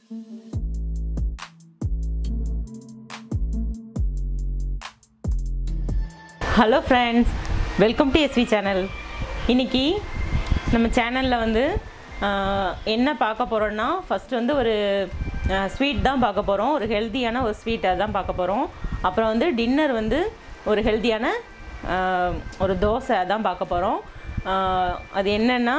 hello friends welcome to SV channel இன்னைக்கு நம்ம சேனலில் வந்து ஆஹ், என்ன பார்க்க போகிறோன்னா ஃபஸ்ட்டு வந்து ஒரு ஸ்வீட் தான் பார்க்க போகிறோம் ஒரு ஹெல்த்தியான ஒரு ஸ்வீட் தான் பார்க்க போகிறோம் அப்புறம் வந்து டின்னர் வந்து ஒரு ஹெல்த்தியான ஒரு தோசை தான் பார்க்க போகிறோம் அது என்னென்னா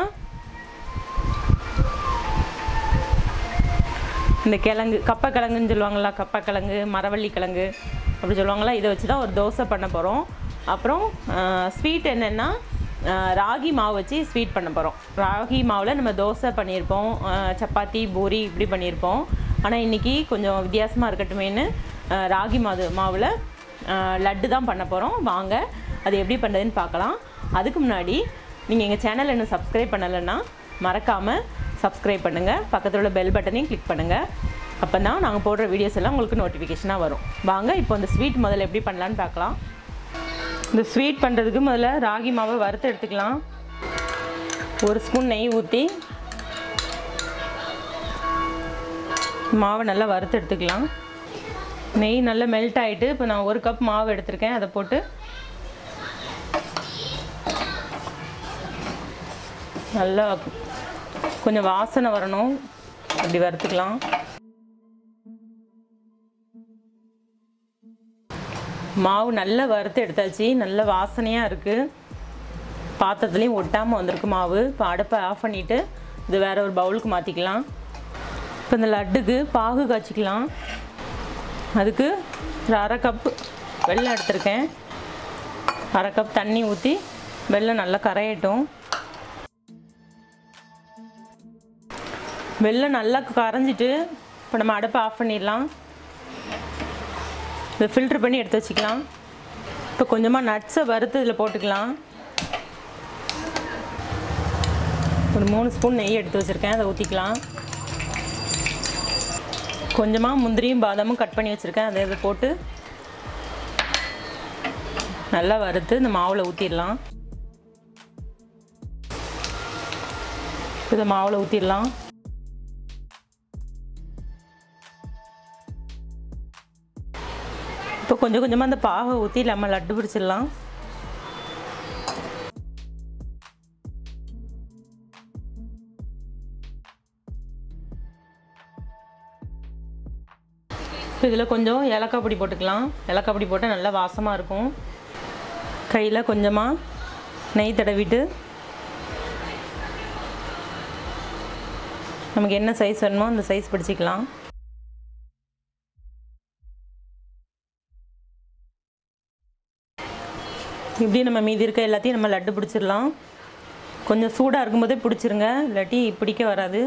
இந்த கிழங்கு கப்பக்கிழங்குன்னு சொல்லுவாங்களா கப்பக்கிழங்கு மரவள்ளி கிழங்கு அப்படி சொல்லுவாங்களா இதை வச்சு தான் ஒரு தோசை பண்ண போகிறோம் அப்புறம் ஸ்வீட் என்னென்னா ராகி மாவு வச்சு ஸ்வீட் பண்ண போகிறோம் ராகி மாவில் நம்ம தோசை பண்ணியிருப்போம் ஆஹ் சப்பாத்தி பூரி இப்படி பண்ணியிருப்போம் ஆனால் இன்றைக்கி கொஞ்சம் வித்தியாசமாக இருக்கட்டுமேன்னு ஆஹ் ராகி மாவு மாவில் ஆஹ் லட்டு தான் பண்ண போகிறோம் வாங்க அது எப்படி பண்ணுறதுன்னு பார்க்கலாம் அதுக்கு முன்னாடி நீங்கள் எங்கள் சேனல் இன்னும் சப்ஸ்கிரைப் பண்ணலைன்னா மறக்காமல் சப்ஸ்கிரைப் பண்ணுங்கள் பக்கத்தில் உள்ள பெல் பட்டனையும் கிளிக் பண்ணுங்கள் அப்போ தான் நாங்கள் போடுற வீடியோஸ் எல்லாம் உங்களுக்கு நோட்டிஃபிகேஷனாக வரும் வாங்க இப்போ இந்த ஸ்வீட் முதல்ல எப்படி பண்ணலான்னு பார்க்கலாம் இந்த ஸ்வீட் பண்ணுறதுக்கு முதல்ல ராகி மாவை வறுத்து எடுத்துக்கலாம் ஒரு ஸ்பூன் நெய் ஊற்றி மாவை நல்லா வறுத்து எடுத்துக்கலாம் நெய் நல்லா மெல்ட் ஆகிட்டு இப்போ நான் ஒரு கப் மாவு எடுத்திருக்கேன் அதை போட்டு நல்லா கொஞ்சம் வாசனை வரணும் அப்படி வறுத்துக்கலாம் மாவு நல்லா வறுத்து எடுத்தாச்சு நல்ல வாசனையாக இருக்குது பாத்திரத்துலேயும் ஒட்டாமல் வந்திருக்கு மாவு இப்போ அடுப்பை ஆஃப் பண்ணிவிட்டு இது வேற ஒரு பவுலுக்கு மாற்றிக்கலாம் இப்போ இந்த லட்டுக்கு பாகு காய்ச்சிக்கலாம் அதுக்கு ஒரு அரை கப்பு வெல்லம் எடுத்திருக்கேன் அரை கப் தண்ணி ஊற்றி வெல்லம் நல்லா கரையட்டும் வெல்லம் நல்லா கரைஞ்சிட்டு இப்போ நம்ம அடுப்பை ஆஃப் பண்ணிடலாம் இதை ஃபில்ட்ரு பண்ணி எடுத்து வச்சுக்கலாம் இப்போ கொஞ்சமாக நட்ஸை வறுத்து இதில் போட்டுக்கலாம் ஒரு மூணு ஸ்பூன் நெய் எடுத்து வச்சுருக்கேன் அதை ஊற்றிக்கலாம் கொஞ்சமாக முந்திரியும் பாதாமும் கட் பண்ணி வச்சுருக்கேன் அதை இதை போட்டு நல்லா வறுத்து இந்த மாவில் ஊற்றிடலாம் இதை மாவில் ஊற்றிடலாம் இப்போ கொஞ்சம் கொஞ்சமாக அந்த பாகை ஊற்றி நம்ம லட்டு பிடிச்சிடலாம் இப்போ இதில் கொஞ்சம் ஏலக்காய் பொடி போட்டுக்கலாம் ஏலக்காய் பொடி போட்டால் நல்லா வாசமாக இருக்கும் கையில் கொஞ்சமாக நெய் தடவிட்டு நமக்கு என்ன சைஸ் வேணுமோ அந்த சைஸ் பிடிச்சிக்கலாம் இப்படி நம்ம மீதி இருக்க எல்லாத்தையும் நம்ம லட்டு பிடிச்சிடலாம் கொஞ்சம் சூடாக இருக்கும்போதே பிடிச்சிருங்க இல்லாட்டி பிடிக்க வராது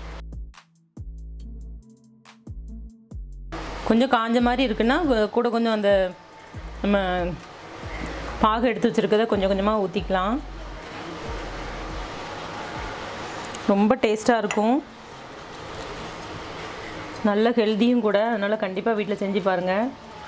கொஞ்சம் காஞ்ச மாதிரி இருக்குன்னா கு- கூட கொஞ்சம் அந்த நம்ம பாகு எடுத்து வச்சுருக்கத கொஞ்சம் கொஞ்சமாக ஊற்றிக்கலாம் ரொம்ப டேஸ்ட்டாக இருக்கும் நல்ல ஹெல்த்தியும் கூட அதனால் கண்டிப்பாக வீட்டில் செஞ்சு பாருங்கள்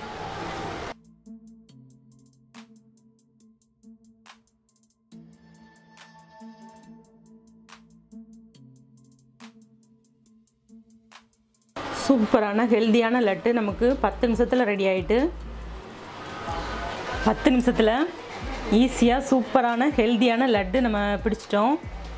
சூப்பரான ஹெல்த்தியான லட்டு நமக்கு பத்து நிமிஷத்தில் ரெடி ஆயிட்டு பத்து நிமிஷத்தில் ஈஸியாக சூப்பரான ஹெல்த்தியான லட்டு நம்ம பிடிச்சிட்டோம்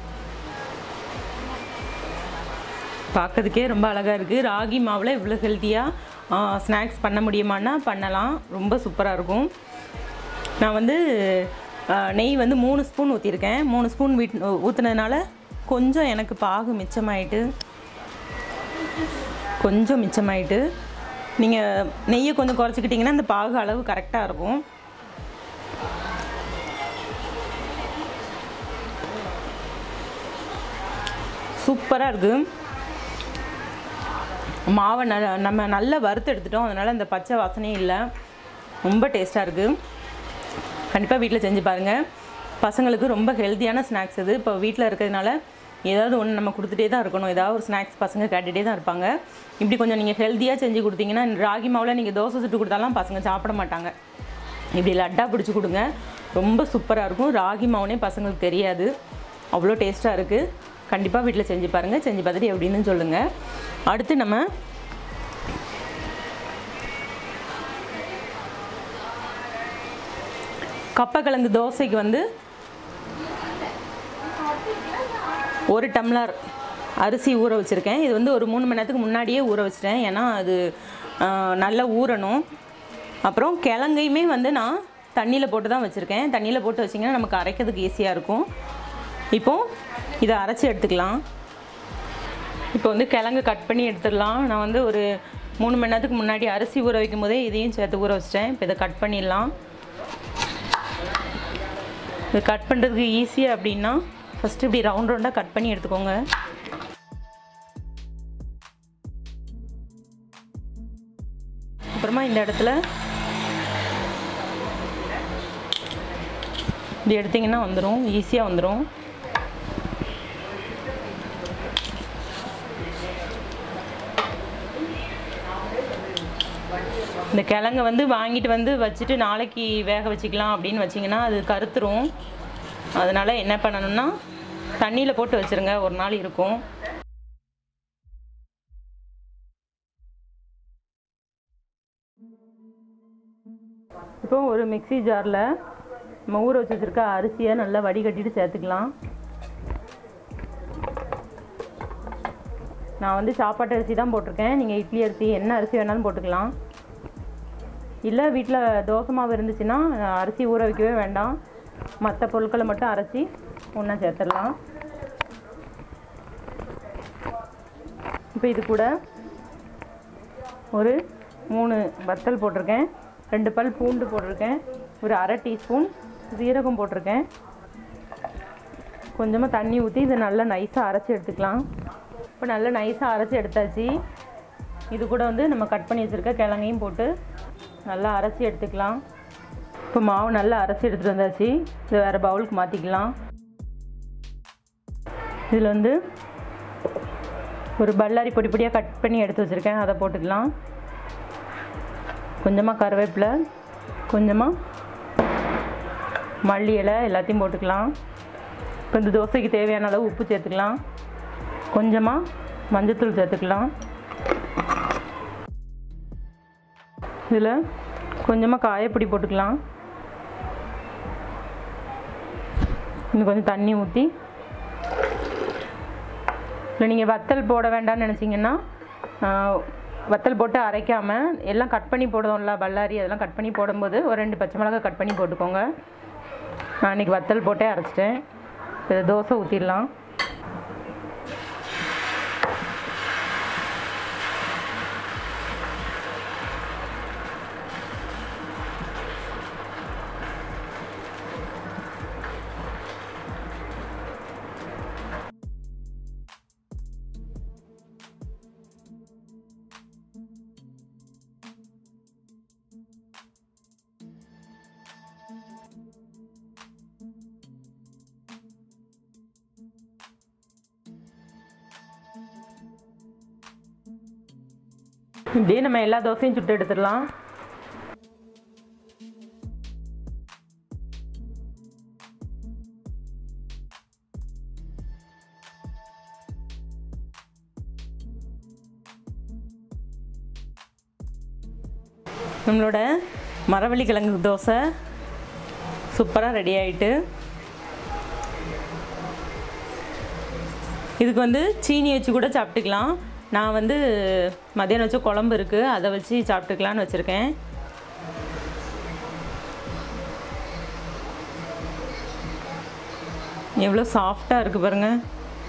பார்க்கறதுக்கே ரொம்ப அழகாக இருக்குது ராகி மாவில் இவ்வளோ ஹெல்த்தியாக ஸ்நாக்ஸ் பண்ண முடியுமான்னா பண்ணலாம் ரொம்ப சூப்பராக இருக்கும் நான் வந்து ஆ, நெய் வந்து மூணு ஸ்பூன் ஊற்றிருக்கேன் மூணு ஸ்பூன் வீட் ஊற்றுனதுனால கொஞ்சம் எனக்கு பாகு மிச்சமாயிட்டு கொஞ்சம் மிச்சமாயிட்டு நீங்கள் நெய்யை கொஞ்சம் குறைச்சிக்கிட்டிங்கன்னா இந்த பாகு அளவு கரெக்டாக இருக்கும் சூப்பராக இருக்குது மாவை ந நம்ம நல்லா வறுத்து எடுத்துட்டோம் அதனால் அந்த பச்சை வாசனையே இல்லை ரொம்ப டேஸ்ட்டாக இருக்குது கண்டிப்பாக வீட்டில் செஞ்சு பாருங்கள் பசங்களுக்கு ரொம்ப ஹெல்த்தியான ஸ்நாக்ஸ் இது இப்போ வீட்டில் இருக்கிறதுனால ஏதாவது ஒன்று நம்ம கொடுத்துட்டே தான் இருக்கணும் ஏதாவது ஒரு ஸ்நாக்ஸ் பசங்க கேட்டுகிட்டே தான் இருப்பாங்க இப்படி கொஞ்சம் நீங்கள் ஹெல்த்தியாக செஞ்சு கொடுத்தீங்கன்னா ராகி மாவில் நீங்கள் தோசை சுட்டு கொடுத்தாலாம் பசங்க சாப்பிட மாட்டாங்க இப்படி லட்டாக பிடிச்சி கொடுங்க ரொம்ப சூப்பராக இருக்கும் ராகி மாவுனே பசங்களுக்கு தெரியாது அவ்வளோ டேஸ்ட்டாக இருக்குது கண்டிப்பாக வீட்டில் செஞ்சு பாருங்கள் செஞ்சு பார்த்துட்டு எப்படின்னு சொல்லுங்கள் அடுத்து நம்ம கப்பக்கிழங்கு தோசைக்கு வந்து ஒரு டம்ளர் அரிசி ஊற வச்சுருக்கேன் இது வந்து ஒரு மூணு மணி நேரத்துக்கு முன்னாடியே ஊற வச்சிட்டேன் ஏன்னா அது ஆஹ், நல்லா ஊறணும் அப்புறம் கிழங்கையுமே வந்து நான் தண்ணியில் போட்டு தான் வச்சுருக்கேன் தண்ணியில் போட்டு வச்சிங்கன்னா நமக்கு அரைக்கிறதுக்கு ஈஸியாக இருக்கும் இப்போது இதை அரைச்சி எடுத்துக்கலாம் இப்போ வந்து கிழங்கு கட் பண்ணி எடுத்துடலாம் நான் வந்து ஒரு மூணு மணி நேரத்துக்கு முன்னாடி அரிசி ஊற வைக்கும் போதே இதையும் சேர்த்து ஊற வச்சிட்டேன் இப்போ இதை கட் பண்ணிடலாம் இது கட் பண்ணுறதுக்கு ஈஸியாக அப்படின்னா ஃபஸ்ட்டு இப்படி ரவுண்ட் ரவுண்டாக கட் பண்ணி எடுத்துக்கோங்க அப்புறமா இந்த இடத்துல இப்படி எடுத்திங்கன்னா வந்துடும் ஈஸியாக வந்துடும் இந்த கிழங்க வந்து வாங்கிட்டு வந்து வச்சுட்டு நாளைக்கு வேக வச்சுக்கலாம் அப்படின்னு வச்சிங்கன்னா அது கருத்துரும் அதனால் என்ன பண்ணணும்னா தண்ணியில் போட்டு வச்சுருங்க ஒரு நாள் இருக்கும் இப்போ ஒரு மிக்ஸி ஜாரில் நம்ம ஊற வச்சு வச்சுருக்க அரிசியை நல்லா வடிகட்டிட்டு சேர்த்துக்கலாம் நான் வந்து சாப்பாட்டு அரிசி தான் போட்டிருக்கேன் நீங்கள் இட்லி அரிசி என்ன அரிசி வேணாலும் போட்டுக்கலாம் இல்லை வீட்டில் தோசை மாவு இருந்துச்சுன்னா அரிசி ஊற வைக்கவே வேண்டாம் மற்ற பொருட்களை மட்டும் அரைச்சி ஒன்றா சேர்த்துடலாம் இப்போ இது கூட ஒரு மூணு வத்தல் போட்டிருக்கேன் ரெண்டு பல் பூண்டு போட்டிருக்கேன் ஒரு அரை டீஸ்பூன் சீரகம் போட்டிருக்கேன் கொஞ்சமாக தண்ணி ஊற்றி இதை நல்லா நைஸாக அரைச்சி எடுத்துக்கலாம் இப்போ நல்லா நைஸாக அரைச்சி எடுத்தாச்சு இது கூட வந்து நம்ம கட் பண்ணி வச்சுருக்க கிழங்கையும் போட்டு நல்லா அரைச்சி எடுத்துக்கலாம் இப்போ மாவு நல்லா அரைச்சி எடுத்துகிட்டு வந்தாச்சு இதை வேறு பவுலுக்கு மாற்றிக்கலாம் இதில் வந்து ஒரு பல்லாரி பொடி பொடியாக கட் பண்ணி எடுத்து வச்சுருக்கேன் அதை போட்டுக்கலாம் கொஞ்சமாக கருவேப்பிலை கொஞ்சமாக மல்லி இலை எல்லாத்தையும் போட்டுக்கலாம் இப்போ இந்த தோசைக்கு தேவையான அளவு உப்பு சேர்த்துக்கலாம் கொஞ்சமாக மஞ்சத்தூள் சேர்த்துக்கலாம் இதில் கொஞ்சமாக காயப்பொடி போட்டுக்கலாம் இன்னும் கொஞ்சம் தண்ணி ஊற்றி இல்லை நீங்கள் வத்தல் போட வேண்டாம்னு நினச்சிங்கன்னா வத்தல் போட்டு அரைக்காமல் எல்லாம் கட் பண்ணி போடுவோம்ல பல்லாரி அதெல்லாம் கட் பண்ணி போடும்போது ஒரு ரெண்டு பச்சை மிளகாய் கட் பண்ணி போட்டுக்கோங்க நான் இன்றைக்கி வத்தல் போட்டே அரைச்சிட்டேன் இதை தோசை ஊற்றிடலாம் இப்படியே நம்ம எல்லா தோசையும் சுட்டு எடுத்துடலாம் நம்மளோட மரவள்ளி கிழங்கு தோசை சூப்பராக ரெடி ஆயிட்டு இதுக்கு வந்து சீனி வச்சு கூட சாப்பிட்டுக்கலாம் நான் வந்து மதியானம் வச்ச குழம்பு இருக்குது அதை வச்சு சாப்பிட்டுக்கலான்னு வச்சுருக்கேன் எவ்வளோ சாஃப்டாக இருக்குது பாருங்கள்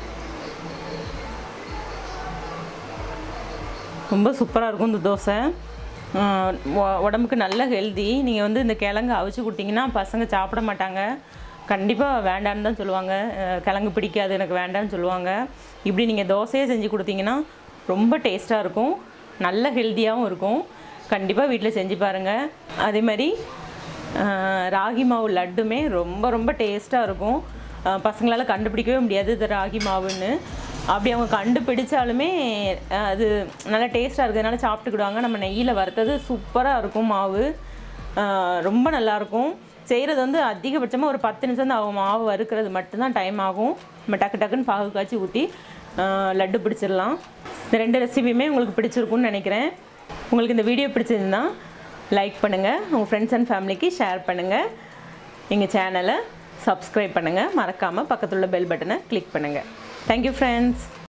ரொம்ப சூப்பராக இருக்கும் இந்த தோசை ஆஹ் உ- உடம்புக்கு நல்ல ஹெல்தி நீங்கள் வந்து இந்த கிழங்கு அவிச்சு கொடுத்தீங்கன்னா பசங்க சாப்பிட மாட்டாங்க கண்டிப்பாக வேண்டான்னு தான் சொல்லுவாங்க அஹ் கிழங்கு பிடிக்காது எனக்கு வேண்டான்னு சொல்லுவாங்க இப்படி நீங்கள் தோசையே செஞ்சு கொடுத்தீங்கன்னா ரொம்ப டேஸ்ட்டாக இருக்கும் நல்ல ஹெல்த்தியாகவும் இருக்கும் கண்டிப்பாக வீட்டில் செஞ்சு பாருங்கள் அதே மாதிரி ஆஹ் ராகி மாவு லட்டுமே ரொம்ப ரொம்ப டேஸ்ட்டாக இருக்கும் ஆஹ் பசங்களால கண்டுபிடிக்கவே முடியாது இது ராகி மாவுன்னு அப்படி அவங்க கண்டுபிடிச்சாலுமே ஆஹ் அது நல்லா டேஸ்ட்டாக இருக்கிறதுனால சாப்பிட்டுக்கிடுவாங்க நம்ம நெய்யில் வறுத்தது சூப்பராக இருக்கும் மாவு ஆஹ் ரொம்ப நல்லாயிருக்கும் செய்கிறது வந்து அதிகபட்சமாக ஒரு பத்து நிமிஷம் தான் ஆகும் மாவு வறுக்கிறது மட்டும்தான் டைம் ஆகும் நம்ம டக்கு டக்குன்னு பாகு காய்ச்சி ஊற்றி லட்டு பிடிச்சிடலாம் இந்த ரெண்டு ரெசிபியுமே உங்களுக்கு பிடிச்சிருக்கும்னு நினைக்கிறேன் உங்களுக்கு இந்த வீடியோ பிடிச்சிருந்தா லைக் பண்ணுங்கள் உங்கள் ஃப்ரெண்ட்ஸ் அண்ட் ஃபேமிலிக்கு ஷேர் பண்ணுங்கள் எங்கள் சேனலை சப்ஸ்கிரைப் பண்ணுங்கள் மறக்காமல் பக்கத்தில் உள்ள பெல் பட்டனை கிளிக் பண்ணுங்கள் தேங்க்யூ ஃப்ரெண்ட்ஸ்